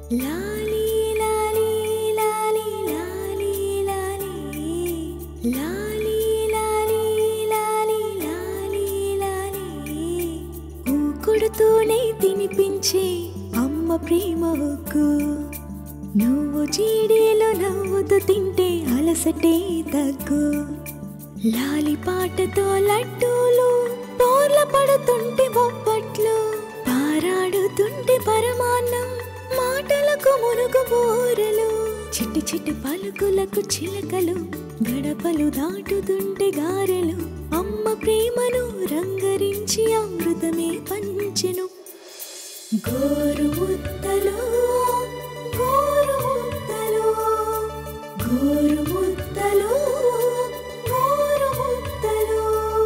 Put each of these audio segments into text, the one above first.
లాలీ లాలీ లాలీ లాలీ లాలీ లాలీ లాలీ లాలీ లాలీ లాలీ ఊకుడుతూనే తినిపించే అమ్మ ప్రేమ ఉగ్గు నువ్వు జీడీలో నవ్వుతూ తింటే అలసటే తగ్గు లాలి పాటతో లడ్డూలు పోర్ల పడుతుంటే బొప్పట్లు పారాడుతుంటే పరమాన్నం మాటలకు మునుగు బోరలు చిట్టి చిట్టి పలుకులకు చిలకలు గడపలు దాటుతుంటే గారెలు అమ్మ ప్రేమను రంగరించి అమృతమే పంచెను గోరు ముద్దలు గోరు ముద్దలు గోరు ముద్దలు గోరు ముద్దలు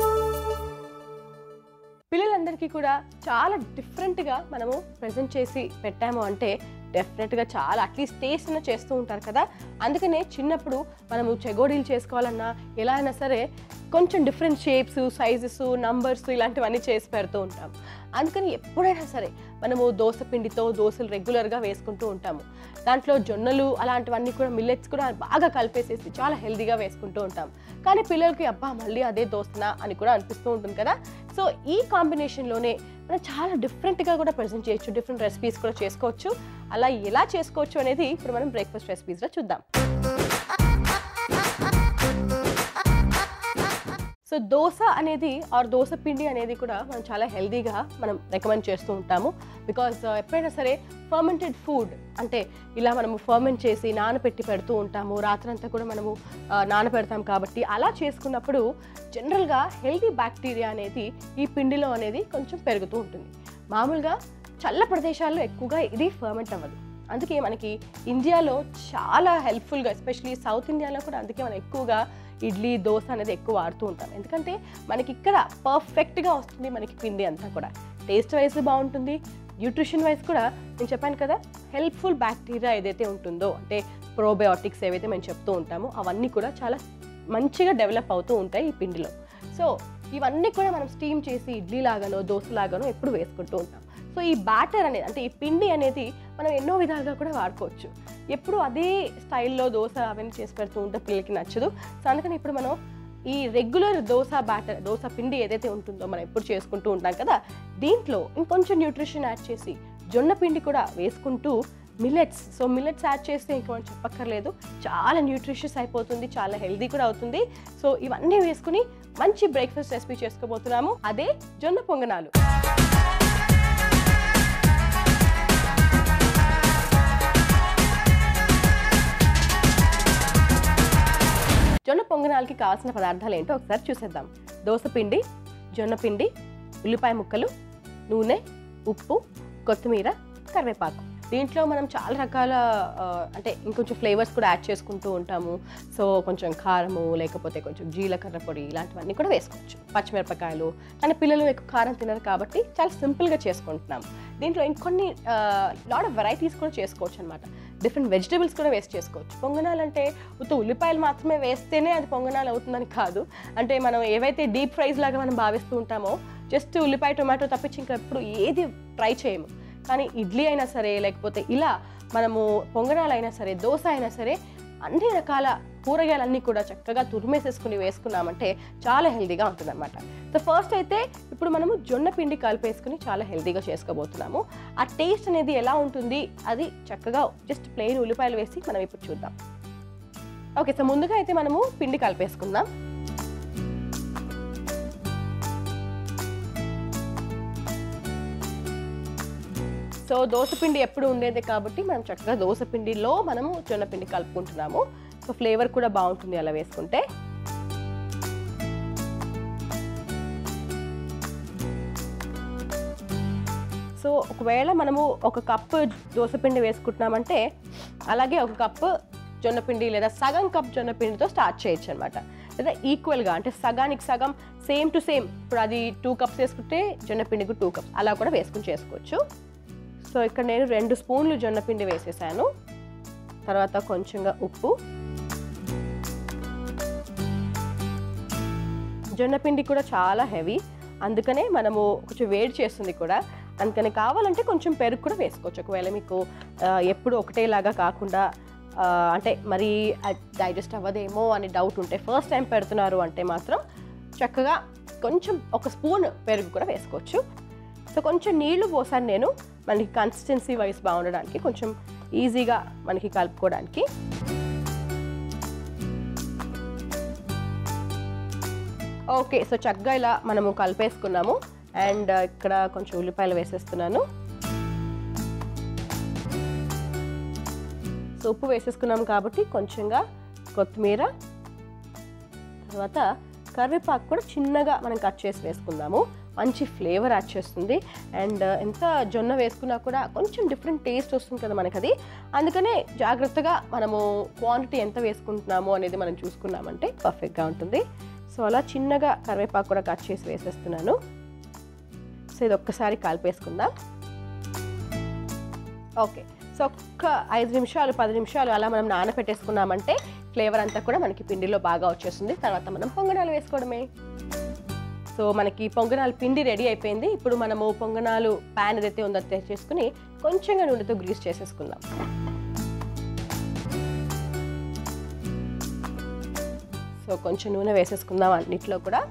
పిల్లలందరికీ కూడా చాలా డిఫరెంట్గా మనము ప్రజెంట్ చేసి పెట్టాము అంటే డెఫినెట్గా చాలా అట్లీస్ట్ టేస్ట్ అయినా చేస్తూ ఉంటారు కదా అందుకనే చిన్నప్పుడు మనము చెగోడీలు చేసుకోవాలన్నా ఎలా అయినా సరే కొంచెం డిఫరెంట్ షేప్స్ సైజెస్ నంబర్స్ ఇలాంటివన్నీ చేసి పెడుతూ ఉంటాం అందుకని ఎప్పుడైనా సరే మనము దోశ పిండితో దోశలు రెగ్యులర్గా వేసుకుంటూ ఉంటాము దాంట్లో జొన్నలు అలాంటివన్నీ కూడా మిల్లెట్స్ కూడా బాగా కలిపేసేసి చాలా హెల్దీగా వేసుకుంటూ ఉంటాం కానీ పిల్లలకి అబ్బా మళ్ళీ అదే దోశనా అని కూడా అనిపిస్తూ ఉంటుంది కదా సో ఈ కాంబినేషన్లోనే మనం చాలా డిఫరెంట్గా కూడా ప్రజెంట్ చేయొచ్చు డిఫరెంట్ రెసిపీస్ కూడా చేసుకోవచ్చు అలా ఎలా చేసుకోవచ్చు అనేది ఇప్పుడు మనం బ్రేక్ఫాస్ట్ రెసిపీస్లో చూద్దాం సో దోశ అనేది ఆర్ దోశ పిండి అనేది కూడా మనం చాలా హెల్దీగా మనం రికమెండ్ చేస్తూ ఉంటాము బికాజ్ ఎప్పుడైనా సరే ఫర్మెంటెడ్ ఫుడ్ అంటే ఇలా మనము ఫర్మెంట్ చేసి నానబెట్టి పెడుతూ ఉంటాము రాత్రంతా కూడా మనము ఆ, నానబెడతాం కాబట్టి అలా చేసుకున్నప్పుడు జనరల్గా హెల్దీ బ్యాక్టీరియా అనేది ఈ పిండిలో అనేది కొంచెం పెరుగుతూ ఉంటుంది మామూలుగా చల్ల ప్రదేశాల్లో ఎక్కువగా ఇది ఫర్మెంట్ అవ్వదు అందుకే మనకి ఇండియాలో చాలా హెల్ప్ఫుల్గా ఎస్పెషలీ సౌత్ ఇండియాలో కూడా అందుకే మనం ఎక్కువగా ఇడ్లీ దోశ అనేది ఎక్కువ వాడుతూ ఉంటాం ఎందుకంటే మనకి ఇక్కడ పర్ఫెక్ట్గా వస్తుంది మనకి పిండి అంతా కూడా టేస్ట్ వైజ్ బాగుంటుంది న్యూట్రిషన్ వైజ్ కూడా నేను చెప్పాను కదా హెల్ప్ఫుల్ బ్యాక్టీరియా ఏదైతే ఉంటుందో అంటే ప్రోబయోటిక్స్ ఏవైతే మేము చెప్తూ ఉంటామో అవన్నీ కూడా చాలా మంచిగా డెవలప్ అవుతూ ఉంటాయి ఈ పిండిలో సో ఇవన్నీ కూడా మనం స్టీమ్ చేసి ఇడ్లీ లాగానో దోశ లాగానో ఎప్పుడు వేసుకుంటూ ఉంటాం సో ఈ బ్యాటర్ అనేది అంటే ఈ పిండి అనేది మనం ఎన్నో విధాలుగా కూడా వాడుకోవచ్చు ఎప్పుడు అదే స్టైల్లో దోశ అవన్నీ చేసి పెడుతూ ఉంటే పిల్లలకి నచ్చదు సో అందుకని ఇప్పుడు మనం ఈ రెగ్యులర్ దోశ బ్యాటర్ దోశ పిండి ఏదైతే ఉంటుందో మనం ఎప్పుడు చేసుకుంటూ ఉంటాం కదా దీంట్లో ఇంకొంచెం న్యూట్రిషన్ యాడ్ చేసి జొన్న పిండి కూడా వేసుకుంటూ మిల్లెట్స్ సో మిల్లెట్స్ యాడ్ చేస్తే ఇంక మనం చెప్పక్కర్లేదు చాలా న్యూట్రిషియస్ అయిపోతుంది చాలా హెల్దీ కూడా అవుతుంది సో ఇవన్నీ వేసుకుని మంచి బ్రేక్ఫాస్ట్ రెసిపీ చేసుకోబోతున్నాము అదే జొన్న పొంగనాలు జొన్న పొంగనాలకి కావాల్సిన పదార్థాలు ఏంటో ఒకసారి చూసేద్దాం దోస పిండి జొన్న పిండి ఉల్లిపాయ ముక్కలు నూనె ఉప్పు కొత్తిమీర కరివేపాకు దీంట్లో మనం చాలా రకాల ఆ, అంటే ఇంకొంచెం ఫ్లేవర్స్ కూడా యాడ్ చేసుకుంటూ ఉంటాము సో కొంచెం కారము లేకపోతే కొంచెం జీలకర్ర పొడి ఇలాంటివన్నీ కూడా వేసుకోవచ్చు పచ్చిమిరపకాయలు కానీ పిల్లలు ఎక్కువ కారం తినరు కాబట్టి చాలా సింపుల్గా చేసుకుంటున్నాం దీంట్లో ఇంకొన్ని లాట్ ఆఫ్ వెరైటీస్ కూడా చేసుకోవచ్చు అనమాట డిఫరెంట్ వెజిటేబుల్స్ కూడా వేస్ట్ చేసుకోవచ్చు పొంగనాలు అంటే ఉత్త ఉల్లిపాయలు మాత్రమే వేస్తేనే అది పొంగనాలు అవుతుందని కాదు అంటే మనం ఏవైతే డీప్ ఫ్రైస్ లాగా మనం భావిస్తూ ఉంటామో జస్ట్ ఉల్లిపాయ టొమాటో తప్పించి ఇంకా ఎప్పుడు ఏది ట్రై చేయము కానీ ఇడ్లీ అయినా సరే లేకపోతే ఇలా మనము పొంగనాలు అయినా సరే దోశ అయినా సరే అన్ని రకాల కూరగాయలన్నీ కూడా చక్కగా తురిమేసేసుకుని వేసుకున్నామంటే చాలా హెల్దీగా ఉంటుందన్నమాట సో ఫస్ట్ అయితే ఇప్పుడు మనము జొన్న పిండి కలిపేసుకుని చాలా హెల్దీగా చేసుకోబోతున్నాము ఆ టేస్ట్ అనేది ఎలా ఉంటుంది అది చక్కగా జస్ట్ ప్లెయిన్ ఉల్లిపాయలు వేసి మనం ఇప్పుడు చూద్దాం ఓకే సో ముందుగా అయితే మనము పిండి కలిపేసుకుందాం సో దోశ పిండి ఎప్పుడు ఉండేదే కాబట్టి మనం చక్కగా దోశ పిండిలో మనము జొన్న పిండి కలుపుకుంటున్నాము సో ఫ్లేవర్ కూడా బాగుంటుంది అలా వేసుకుంటే సో ఒకవేళ మనము ఒక కప్పు దోసపిండి వేసుకుంటున్నామంటే అలాగే ఒక కప్పు జొన్నపిండి లేదా సగం కప్ జొన్నపిండితో స్టార్ట్ చేయొచ్చు అనమాట లేదా ఈక్వల్గా అంటే సగానికి సగం సేమ్ టు సేమ్ ఇప్పుడు అది టూ కప్స్ వేసుకుంటే జొన్నపిండికి టూ కప్స్ అలా కూడా వేసుకుని చేసుకోవచ్చు సో ఇక్కడ నేను రెండు స్పూన్లు జొన్నపిండి వేసేసాను తర్వాత కొంచెంగా ఉప్పు జొన్నపిండి కూడా చాలా హెవీ అందుకనే మనము కొంచెం వేడి చేస్తుంది కూడా అందుకని కావాలంటే కొంచెం పెరుగు కూడా వేసుకోవచ్చు ఒకవేళ మీకు ఆ, ఎప్పుడు ఒకటేలాగా కాకుండా ఆ, అంటే మరి డైజెస్ట్ అవ్వదేమో అని డౌట్ ఉంటే ఫస్ట్ టైం పెడుతున్నారు అంటే మాత్రం చక్కగా కొంచెం ఒక స్పూన్ పెరుగు కూడా వేసుకోవచ్చు సో కొంచెం నీళ్లు పోసాను నేను మనకి కన్సిస్టెన్సీ వైస్ బాగుండడానికి కొంచెం ఈజీగా మనకి కలుపుకోవడానికి ఓకే సో చక్కగా ఇలా మనము కలిపేసుకున్నాము అండ్ ఇక్కడ కొంచెం ఉల్లిపాయలు వేసేస్తున్నాను సో ఉప్పు వేసేసుకున్నాం కాబట్టి కొంచెంగా కొత్తిమీర తర్వాత కరివేపాకు కూడా చిన్నగా మనం కట్ చేసి వేసుకుందాము మంచి ఫ్లేవర్ యాడ్ చేస్తుంది అండ్ ఎంత జొన్న వేసుకున్నా కూడా కొంచెం డిఫరెంట్ టేస్ట్ వస్తుంది కదా మనకి అది అందుకనే జాగ్రత్తగా మనము క్వాంటిటీ ఎంత వేసుకుంటున్నామో అనేది మనం చూసుకున్నామంటే పర్ఫెక్ట్గా ఉంటుంది సో అలా చిన్నగా కరివేపాకు కూడా కట్ చేసి వేసేస్తున్నాను సో ఇది ఒక్కసారి కలిపేసుకుందాం ఓకే సో ఒక్క ఐదు నిమిషాలు పది నిమిషాలు అలా మనం నానబెట్టేసుకున్నామంటే ఫ్లేవర్ అంతా కూడా మనకి పిండిలో బాగా వచ్చేస్తుంది తర్వాత మనం పొంగనాలు వేసుకోవడమే సో మనకి పొంగనాలు పిండి రెడీ అయిపోయింది ఇప్పుడు మనము పొంగనాలు ప్యాన్ ఏదైతే ఉందో అది తెచ్చేసుకుని కొంచెంగా నూనెతో గ్రీస్ చేసేసుకుందాం సో కొంచెం నూనె వేసేసుకుందాం అన్నిట్లో కూడా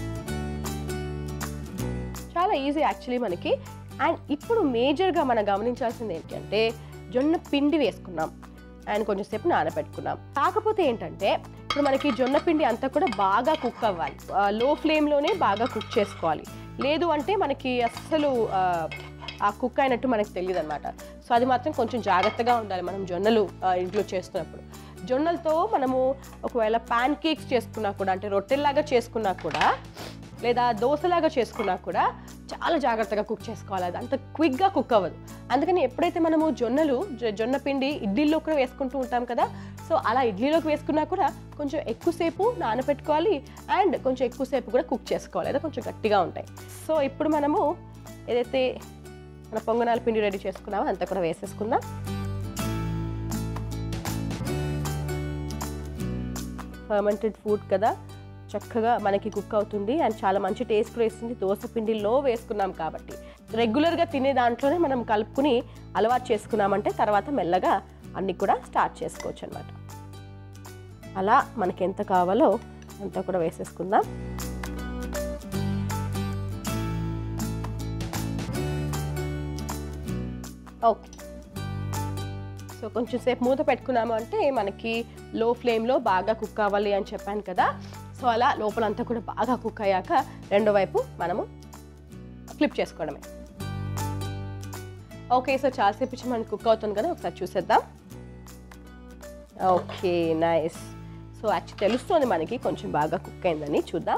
చాలా ఈజీ యాక్చువల్లీ మనకి అండ్ ఇప్పుడు మేజర్గా మనం గమనించాల్సింది ఏంటంటే జొన్న పిండి వేసుకున్నాం అండ్ కొంచెం సేపు నానబెట్టుకున్నాం కాకపోతే ఏంటంటే ఇప్పుడు మనకి జొన్న పిండి అంతా కూడా బాగా కుక్ అవ్వాలి లో ఫ్లేమ్లోనే బాగా కుక్ చేసుకోవాలి లేదు అంటే మనకి అస్సలు ఆ, ఆ కుక్ అయినట్టు మనకు తెలియదు అనమాట సో అది మాత్రం కొంచెం జాగ్రత్తగా ఉండాలి మనం జొన్నలు ఆ, ఇంట్లో చేస్తున్నప్పుడు జొన్నలతో మనము ఒకవేళ ప్యాన్ కేక్స్ చేసుకున్నా కూడా అంటే రొట్టెల్లాగా చేసుకున్నా కూడా లేదా దోశలాగా చేసుకున్నా కూడా చాలా జాగ్రత్తగా కుక్ చేసుకోవాలి అది అంత క్విక్గా కుక్ అవ్వదు అందుకని ఎప్పుడైతే మనము జొన్నలు జొ- జొన్న పిండి ఇడ్లీలో కూడా వేసుకుంటూ ఉంటాం కదా సో అలా ఇడ్లీలోకి వేసుకున్నా కూడా కొంచెం ఎక్కువసేపు నానబెట్టుకోవాలి అండ్ కొంచెం ఎక్కువసేపు కూడా కుక్ చేసుకోవాలి అదే కొంచెం గట్టిగా ఉంటాయి సో ఇప్పుడు మనము ఏదైతే మన పొంగనాల పిండి రెడీ చేసుకున్నామో అంతా కూడా వేసేసుకుందాం ఫర్మెంటెడ్ ఫుడ్ కదా చక్కగా మనకి కుక్ అవుతుంది అండ్ చాలా మంచి టేస్ట్ కూడా ఇస్తుంది దోశ పిండిలో వేసుకున్నాం కాబట్టి రెగ్యులర్గా తినే దాంట్లోనే మనం కలుపుకుని అలవాటు చేసుకున్నామంటే తర్వాత మెల్లగా అన్నీ కూడా స్టార్ట్ చేసుకోవచ్చు అనమాట అలా మనకి ఎంత కావాలో అంతా కూడా వేసేసుకుందాం ఓకే సో కొంచెం సేపు మూత పెట్టుకున్నాము అంటే మనకి లో ఫ్లేమ్లో బాగా కుక్ అవ్వాలి అని చెప్పాను కదా సో అలా లోపలంతా కూడా బాగా కుక్ అయ్యాక రెండో వైపు మనము ఫ్లిప్ చేసుకోవడమే ఓకే సో చాలాసేపు ఇచ్చి మనకి కుక్ అవుతుంది కదా ఒకసారి చూసేద్దాం ఓకే నైస్ సో యాక్చువల్లీ తెలుస్తుంది మనకి కొంచెం బాగా కుక్ అయిందని చూద్దాం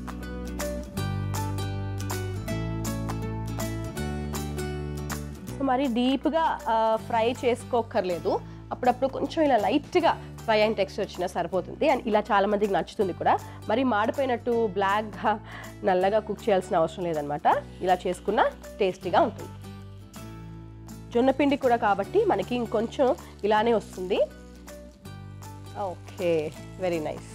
సో మరి డీప్గా ఫ్రై చేసుకోక్కర్లేదు అప్పుడప్పుడు కొంచెం ఇలా లైట్గా ఫ్రై అయిన టెక్స్చర్ వచ్చినా సరిపోతుంది అండ్ ఇలా చాలా మందికి నచ్చుతుంది కూడా మరి మాడిపోయినట్టు బ్లాక్గా నల్లగా కుక్ చేయాల్సిన అవసరం లేదనమాట ఇలా చేసుకున్న టేస్టీగా ఉంటుంది జొన్న పిండి కూడా కాబట్టి మనకి ఇంకొంచెం ఇలానే వస్తుంది okay very nice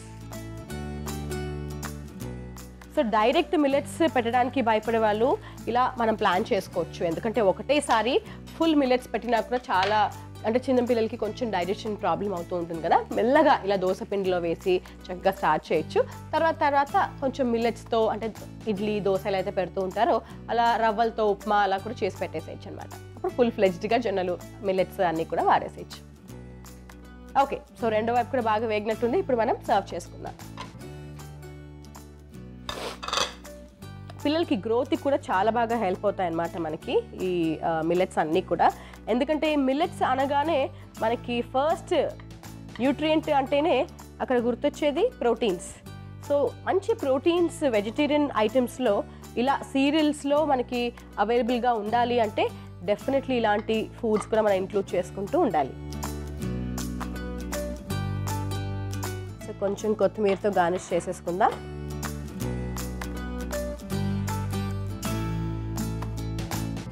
so direct millets పెట్టడానికి భయపడే వాళ్ళు ఇలా మనం ప్లాన్ చేసుకోవచ్చు ఎందుకంటే ఒకటేసారి ఫుల్ మిల్లెట్స్ పెట్టినా కూడా చాలా అంటే చిన్న పిల్లలకి కొంచెం డైజెషన్ ప్రాబ్లం అవుతూ ఉంటుంది కదా మెల్లగా ఇలా దోశ పిండిలో వేసి చక్కగా స్టార్ట్ చేయొచ్చు తర్వాత తర్వాత కొంచెం మిల్లెట్స్తో అంటే ఇడ్లీ దోశ ఎలా అయితే పెడుతూ ఉంటారో అలా రవ్వలతో ఉప్మా అలా కూడా చేసి పెట్టేసేయచ్చు అనమాట అప్పుడు ఫుల్ ఫ్లెజ్డ్గా జొన్నలు మిల్లెట్స్ అన్నీ కూడా వాడేసేయచ్చు ఓకే సో రెండో వైపు కూడా బాగా వేగినట్టుంది ఇప్పుడు మనం సర్వ్ చేసుకుందాం పిల్లలకి గ్రోత్కి కూడా చాలా బాగా హెల్ప్ అవుతాయి అన్నమాట మనకి ఈ మిల్లెట్స్ అన్నీ కూడా ఎందుకంటే మిల్లెట్స్ అనగానే మనకి ఫస్ట్ న్యూట్రియంట్ అంటేనే అక్కడ గుర్తొచ్చేది ప్రోటీన్స్ సో మంచి ప్రోటీన్స్ వెజిటేరియన్ ఐటమ్స్లో ఇలా సీరియల్స్లో మనకి అవైలబుల్గా ఉండాలి అంటే డెఫినెట్లీ ఇలాంటి ఫుడ్స్ కూడా మనం ఇంక్లూడ్ చేసుకుంటూ ఉండాలి సో కొంచెం కొత్తిమీరతో గార్నిష్ చేసేసుకుందాం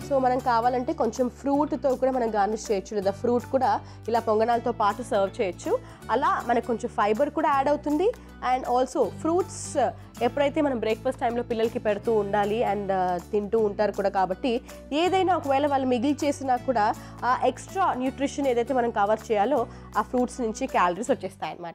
సో మనం కావాలంటే కొంచెం ఫ్రూట్తో కూడా మనం గార్నిష్ చేయొచ్చు లేదా ఫ్రూట్ కూడా ఇలా పొంగనాలతో పాటు సర్వ్ చేయొచ్చు అలా మనకు కొంచెం ఫైబర్ కూడా యాడ్ అవుతుంది అండ్ ఆల్సో ఫ్రూట్స్ ఎప్పుడైతే మనం బ్రేక్ఫాస్ట్ టైంలో పిల్లలకి పెడుతూ ఉండాలి అండ్ తింటూ ఉంటారు కూడా కాబట్టి ఏదైనా ఒకవేళ వాళ్ళు మిగిలి చేసినా కూడా ఆ ఎక్స్ట్రా న్యూట్రిషన్ ఏదైతే మనం కవర్ చేయాలో ఆ ఫ్రూట్స్ నుంచి క్యాలరీస్ వచ్చేస్తాయి అన్నమాట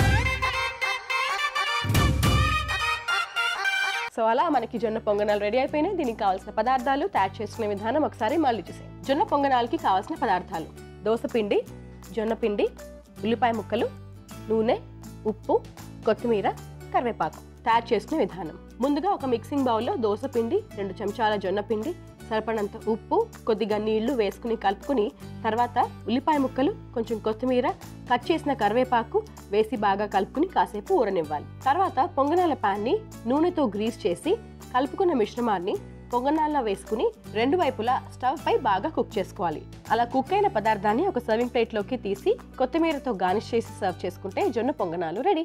సో అలా మనకి జొన్న పొంగనాలు రెడీ అయిపోయినాయి దీనికి కావాల్సిన పదార్థాలు తయారు చేసుకునే విధానం ఒకసారి మళ్ళీ చూసాయి జొన్న పొంగనాలకి కావాల్సిన పదార్థాలు దోస పిండి జొన్న పిండి ఉల్లిపాయ ముక్కలు నూనె ఉప్పు కొత్తిమీర కరివేపాకు తయారు చేసుకునే విధానం ముందుగా ఒక మిక్సింగ్ బౌల్లో దోస పిండి రెండు చెంచాల జొన్న పిండి సరిపడంత ఉప్పు కొద్దిగా నీళ్లు వేసుకుని కలుపుకుని తర్వాత ఉల్లిపాయ ముక్కలు కొంచెం కొత్తిమీర కట్ చేసిన కరివేపాకు వేసి బాగా కలుపుకుని కాసేపు ఊరనివ్వాలి తర్వాత పొంగనాల పాన్ని నూనెతో గ్రీస్ చేసి కలుపుకున్న మిశ్రమాన్ని పొంగనాల్లో వేసుకుని రెండు వైపులా స్టవ్ పై బాగా కుక్ చేసుకోవాలి అలా కుక్ అయిన పదార్థాన్ని ఒక సర్వింగ్ ప్లేట్లోకి తీసి కొత్తిమీరతో గార్నిష్ చేసి సర్వ్ చేసుకుంటే జొన్న పొంగనాలు రెడీ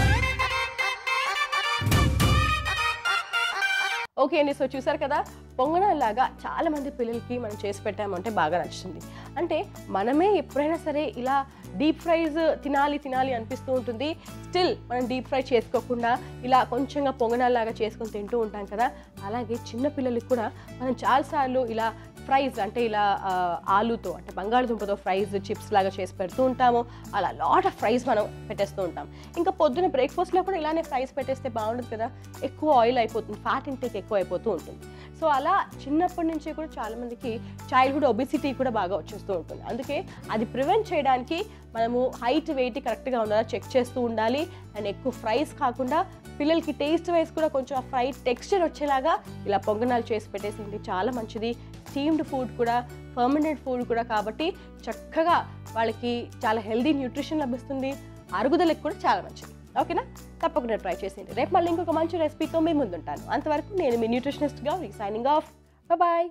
ఓకే అండి సో చూసారు కదా పొంగనాల్లాగా చాలా మంది పిల్లలకి మనం చేసి పెట్టామంటే బాగా నచ్చుతుంది అంటే మనమే ఎప్పుడైనా సరే ఇలా డీప్ ఫ్రైస్ తినాలి తినాలి అనిపిస్తూ ఉంటుంది స్టిల్ మనం డీప్ ఫ్రై చేసుకోకుండా ఇలా కొంచెంగా పొంగనాల్లాగా చేసుకొని తింటూ ఉంటాం కదా అలాగే చిన్న పిల్లలకి కూడా మనం చాలాసార్లు ఇలా ఫ్రైస్ అంటే ఇలా ఆ, ఆలూతో అంటే బంగాళదుంపతో ఫ్రైస్ చిప్స్ లాగా చేసి పెడుతూ ఉంటాము అలా లాట్ ఆఫ్ ఫ్రైస్ మనం పెట్టేస్తూ ఉంటాం ఇంకా పొద్దున బ్రేక్ఫాస్ట్లో కూడా ఇలానే ఫ్రైస్ పెట్టేస్తే బాగుండదు కదా ఎక్కువ ఆయిల్ అయిపోతుంది ఫ్యాట్ ఇంటేక్ ఎక్కువ అయిపోతూ ఉంటుంది సో అలా చిన్నప్పటి నుంచి కూడా చాలామందికి చైల్డ్హుడ్ ఒబిసిటీ కూడా బాగా వచ్చేస్తూ ఉంటుంది అందుకే అది ప్రివెంట్ చేయడానికి మనము హైట్ వెయిట్ కరెక్ట్గా ఉన్నదా చెక్ చేస్తూ ఉండాలి అండ్ ఎక్కువ ఫ్రైస్ కాకుండా పిల్లలకి టేస్ట్ వైజ్ కూడా కొంచెం ఆ ఫ్రై టెక్స్చర్ వచ్చేలాగా ఇలా పొంగనాలు చేసి పెట్టేసింది చాలా మంచిది స్టీమ్డ్ ఫుడ్ కూడా పర్మనెంట్ ఫుడ్ కూడా కాబట్టి చక్కగా వాళ్ళకి చాలా హెల్దీ న్యూట్రిషన్ లభిస్తుంది అరుగుదలకు కూడా చాలా మంచిది ఓకేనా తప్పకుండా ట్రై చేసేయండి రేపు మళ్ళీ ఇంకొక మంచి రెసిపీతో మీ ముందుంటాను అంతవరకు నేను మీ న్యూట్రిషనిస్ట్గా సైనింగ్ ఆఫ్ బాయ్